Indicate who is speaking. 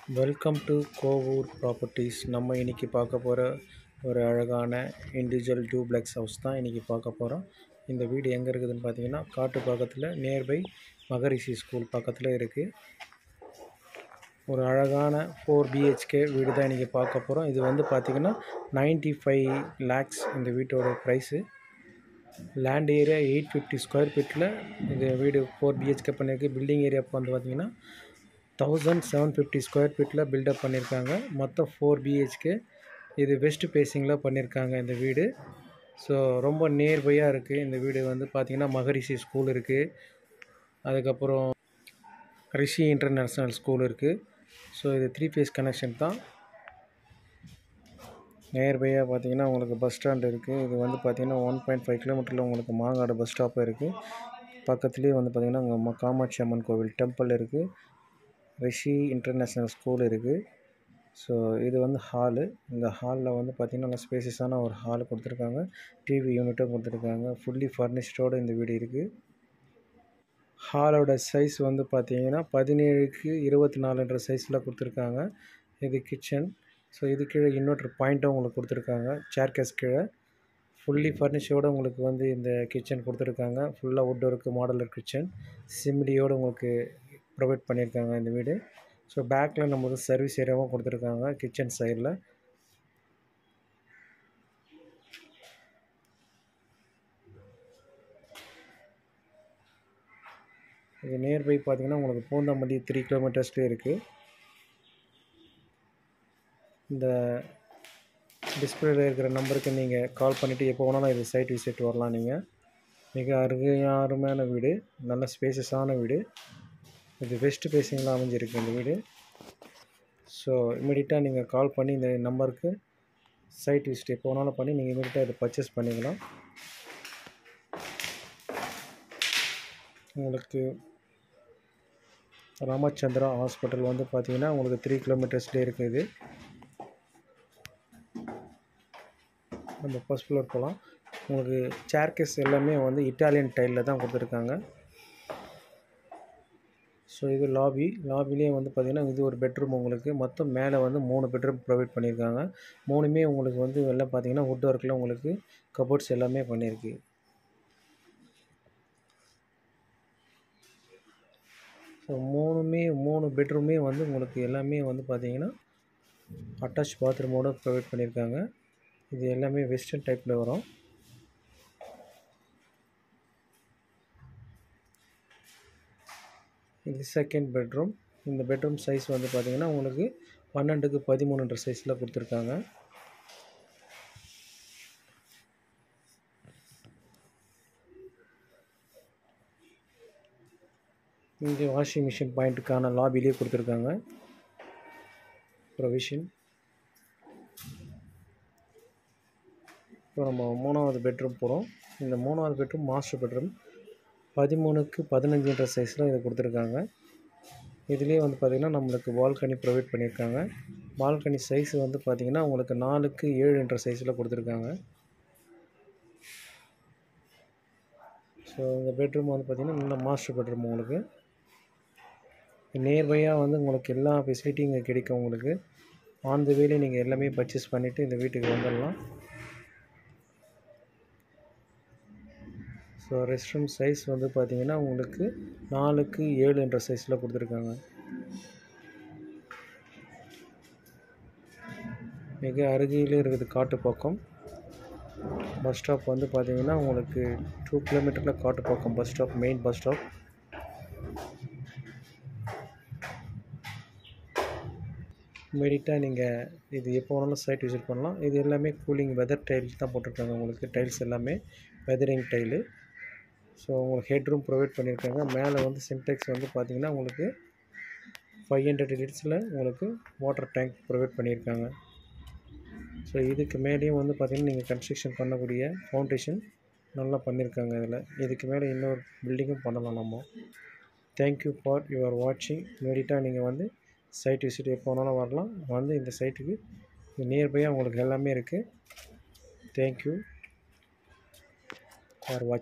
Speaker 1: welcome to Kovur properties நம்ம இன்றைக்கி பார்க்க போகிற ஒரு அழகான இண்டிவிஜுவல் டூப்ளெக்ஸ் ஹவுஸ் தான் இன்றைக்கி பார்க்க போகிறோம் இந்த வீடு எங்கே இருக்குதுன்னு பார்த்தீங்கன்னா காட்டு பக்கத்தில் நியர்பை மகரிஷி ஸ்கூல் பக்கத்தில் இருக்குது ஒரு அழகான ஃபோர் பிஹெச்கே வீடு தான் இன்றைக்கி பார்க்க போகிறோம் இது வந்து பார்த்திங்கன்னா நைன்ட்டி ஃபைவ் லேக்ஸ் இந்த வீட்டோட price land area eight fifty square ஃபீட்டில் இந்த வீடு ஃபோர் பிஹெச்கே பண்ணியிருக்கு பில்டிங் ஏரியா வந்து பார்த்திங்கன்னா தௌசண்ட் செவன் ஃபிஃப்டி ஸ்கொயர் ஃபீட்டில் பில்டப் பண்ணியிருக்காங்க மொத்தம் ஃபோர் பிஹெச்கே இது வெஸ்ட் பேசிங்கில் பண்ணியிருக்காங்க இந்த வீடு ஸோ ரொம்ப நியர்பையாக இருக்குது இந்த வீடு வந்து பார்த்திங்கன்னா மகரிஷி ஸ்கூல் இருக்குது அதுக்கப்புறம் ரிஷி இன்டர்நேஷ்னல் ஸ்கூல் இருக்குது ஸோ இது த்ரீ ஃபேஸ் கனெக்ஷன் தான் நியர்பையாக பார்த்தீங்கன்னா உங்களுக்கு பஸ் ஸ்டாண்ட் இருக்குது இது வந்து பார்த்திங்கன்னா ஒன் பாயிண்ட் ஃபைவ் கிலோமீட்டரில் உங்களுக்கு மாங்காடு பஸ் ஸ்டாப் இருக்குது பக்கத்துலேயே வந்து பார்த்திங்கன்னா அங்கே ம- காமாட்சி அம்மன் கோவில் டெம்பிள் இருக்குது ரிஷி இன்டர்நேஷ்னல் ஸ்கூல் இருக்குது ஸோ இது வந்து ஹாலு இந்த ஹாலில் வந்து பார்த்திங்கன்னா நல்லா ஸ்பேசியஸான ஒரு ஹால் கொடுத்துருக்காங்க டிவி யூனிட்டும் கொடுத்துருக்காங்க ஃபுல்லி ஃபர்னிஷ்டோடு இந்த வீடு இருக்குது ஹாலோட சைஸ் வந்து பார்த்தீங்கன்னா பதினேழுக்கு இருபத்தி நாலுன்ற சைஸில் கொடுத்துருக்காங்க இது கிச்சன் ஸோ இது கீழே இன்வெர்டர் பாயிண்ட்டும் உங்களுக்கு கொடுத்துருக்காங்க சேர்கஸ் கீழே ஃபுல்லி ஃபர்னிஷோடு உங்களுக்கு வந்து இந்த கிச்சன் கொடுத்துருக்காங்க ஃபுல்லாக வுட் ஒர்க்கு மாடலர் கிச்சன் சிம்லியோடு உங்களுக்கு ப்ரொவைட் பண்ணியிருக்காங்க இந்த வீடு ஸோ பேக்கில் நம்மளுக்கு சர்வீஸ் ஏரியாவும் கொடுத்துருக்காங்க கிச்சன் சைடில் இது நியர்பை பார்த்தீங்கன்னா உங்களுக்கு பூந்தமல்லி த்ரீ கிலோமீட்டர்ஸ்லேயே இருக்குது இந்த டிஸ்பிளேல இருக்கிற நம்பருக்கு நீங்கள் கால் பண்ணிவிட்டு எப்போ வேணாலும் இது சைட் விசிட் வரலாம் நீங்கள் மிக அருமையான வீடு நல்ல ஸ்பேசஸான வீடு இது வெஸ்ட் ஃபேஸிங்கில் அமைஞ்சிருக்கு இந்த வீடு ஸோ இமீடியட்டாக நீங்கள் கால் பண்ணி இந்த நம்பருக்கு சைட் விசிட் எப்போ வேணாலும் பண்ணி நீங்கள் இமீடியட்டாக இதை பர்ச்சேஸ் பண்ணிக்கலாம் உங்களுக்கு ராமச்சந்திரா ஹாஸ்பிட்டல் வந்து பார்த்தீங்கன்னா உங்களுக்கு த்ரீ கிலோமீட்டர்ஸ்லேயே இருக்குது நம்ம ஃபர்ஸ்ட் ஃப்ளோர் போகலாம் உங்களுக்கு சேர்கஸ் எல்லாமே வந்து இட்டாலியன் டைலில் தான் கொடுத்துருக்காங்க ஸோ இது லாபி லாபிலே வந்து பார்த்திங்கன்னா இது ஒரு பெட்ரூம் உங்களுக்கு மொத்தம் மேலே வந்து மூணு பெட்ரூம் ப்ரொவைட் பண்ணியிருக்காங்க மூணுமே உங்களுக்கு வந்து எல்லாம் பார்த்தீங்கன்னா வுட் ஒர்க்கில் உங்களுக்கு கபோர்ட்ஸ் எல்லாமே பண்ணியிருக்கு ஸோ மூணுமே மூணு பெட்ரூமே வந்து உங்களுக்கு எல்லாமே வந்து பார்த்தீங்கன்னா அட்டாச் பாத்ரூமோடு ப்ரொவைட் பண்ணியிருக்காங்க இது எல்லாமே வெஸ்டர்ன் டைப்பில் வரும் இது செகண்ட் பெட்ரூம் இந்த பெட்ரூம் சைஸ் வந்து பார்த்தீங்கன்னா உங்களுக்கு பன்னெண்டுக்கு பதிமூணுன்ற சைஸில் கொடுத்துருக்காங்க இங்கே வாஷிங் மிஷின் பாயிண்ட்டுக்கான லாபிலே கொடுத்துருக்காங்க ப்ரொவிஷன் இப்போ நம்ம மூணாவது பெட்ரூம் போகிறோம் இந்த மூணாவது பெட்ரூம் மாஸ்டர் பெட்ரூம் பதிமூணுக்கு பதினஞ்சுன்ற சைஸில் இது கொடுத்துருக்காங்க இதுலேயே வந்து பார்த்திங்கன்னா நம்மளுக்கு பால்கனி ப்ரொவைட் பண்ணியிருக்காங்க பால்கனி சைஸ் வந்து பார்த்திங்கன்னா உங்களுக்கு நாலுக்கு ஏழுன்ற சைஸில் கொடுத்துருக்காங்க ஸோ இந்த பெட்ரூம் வந்து பார்த்திங்கன்னா நல்ல மாஸ்டர் பெட்ரூம் உங்களுக்கு நியர்பையாக வந்து உங்களுக்கு எல்லா ஃபெசிலிட்டியும் இங்கே கிடைக்கும் உங்களுக்கு ஆன் த வேலே நீங்கள் எல்லாமே பர்ச்சேஸ் பண்ணிவிட்டு இந்த வீட்டுக்கு வந்துடலாம் ஸோ ரெஸ்ட் ரூம் சைஸ் வந்து பார்த்தீங்கன்னா உங்களுக்கு நாலுக்கு ஏழுன்ற சைஸில் கொடுத்துருக்காங்க மிக அருகிலே இருக்குது காட்டுப்பாக்கம் பஸ் ஸ்டாப் வந்து பார்த்தீங்கன்னா உங்களுக்கு டூ கிலோமீட்டரில் Kattupakkam bus stop main bus stop இமீடியட்டாக நீங்கள் இது எப்போ வேணாலும் சைட் விசிட் பண்ணலாம் இது எல்லாமே கூலிங் வெதர் டைல்ஸ் தான் போட்டிருக்காங்க உங்களுக்கு டைல்ஸ் எல்லாமே வெதரிங் டைலு ஸோ உங்களுக்கு ஹெட் ரூம் ப்ரொவைட் பண்ணியிருக்காங்க மேலே வந்து சின்டெக்ஸ் வந்து பார்த்தீங்கன்னா உங்களுக்கு ஃபைவ் ஹண்ட்ரட் லிட்டர்ஸில் உங்களுக்கு வாட்டர் டேங்க் ப்ரொவைட் பண்ணியிருக்காங்க ஸோ இதுக்கு மேலேயும் வந்து பார்த்திங்கன்னா நீங்கள் கன்ஸ்ட்ரக்ஷன் பண்ணக்கூடிய ஃபவுண்டேஷன் நல்லா பண்ணியிருக்காங்க இதில் இதுக்கு மேலே இன்னொரு பில்டிங்கும் பண்ணலாம் நம்ம தேங்க்யூ ஃபார் யுவர் வாட்சிங் இமீடியட்டாக நீங்கள் வந்து சைட் விசிட் எப்போ வேணாலும் வரலாம் வந்து இந்த சைட்டுக்கு நியர்பையாக உங்களுக்கு எல்லாமே இருக்குது தேங்க்யூ ஃபார் வாட்சிங்